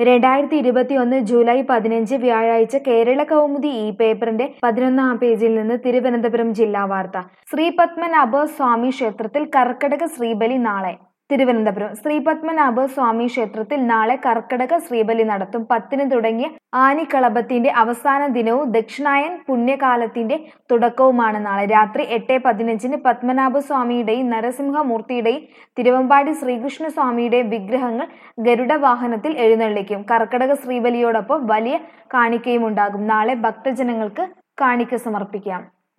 രണ്ടായിരത്തി ഇരുപത്തിയൊന്ന് ജൂലൈ പതിനഞ്ച് വ്യാഴാഴ്ച കേരള കൗമുദി ഈ പേപ്പറിന്റെ പതിനൊന്നാം പേജിൽ നിന്ന് തിരുവനന്തപുരം ജില്ലാ വാർത്ത ശ്രീപത്മനാഭ സ്വാമി ക്ഷേത്രത്തിൽ കർക്കടക ശ്രീബലി നാളെ തിരുവനന്തപുരം ശ്രീപത്മനാഭ സ്വാമി ക്ഷേത്രത്തിൽ നാളെ കർക്കടക ശ്രീബലി നടത്തും പത്തിന് തുടങ്ങിയ ആനിക്കളഭത്തിന്റെ അവസാന ദിനവും ദക്ഷിണായൻ പുണ്യകാലത്തിന്റെ തുടക്കവുമാണ് നാളെ രാത്രി എട്ട് പതിനഞ്ചിന് പത്മനാഭ സ്വാമിയുടെയും നരസിംഹമൂർത്തിയുടെയും തിരുവമ്പാടി ശ്രീകൃഷ്ണ സ്വാമിയുടെയും വിഗ്രഹങ്ങൾ ഗരുഡ വാഹനത്തിൽ എഴുന്നള്ളിക്കും കർക്കടക ശ്രീബലിയോടൊപ്പം വലിയ കാണിക്കയും ഉണ്ടാകും നാളെ ഭക്തജനങ്ങൾക്ക് കാണിക്ക സമർപ്പിക്കാം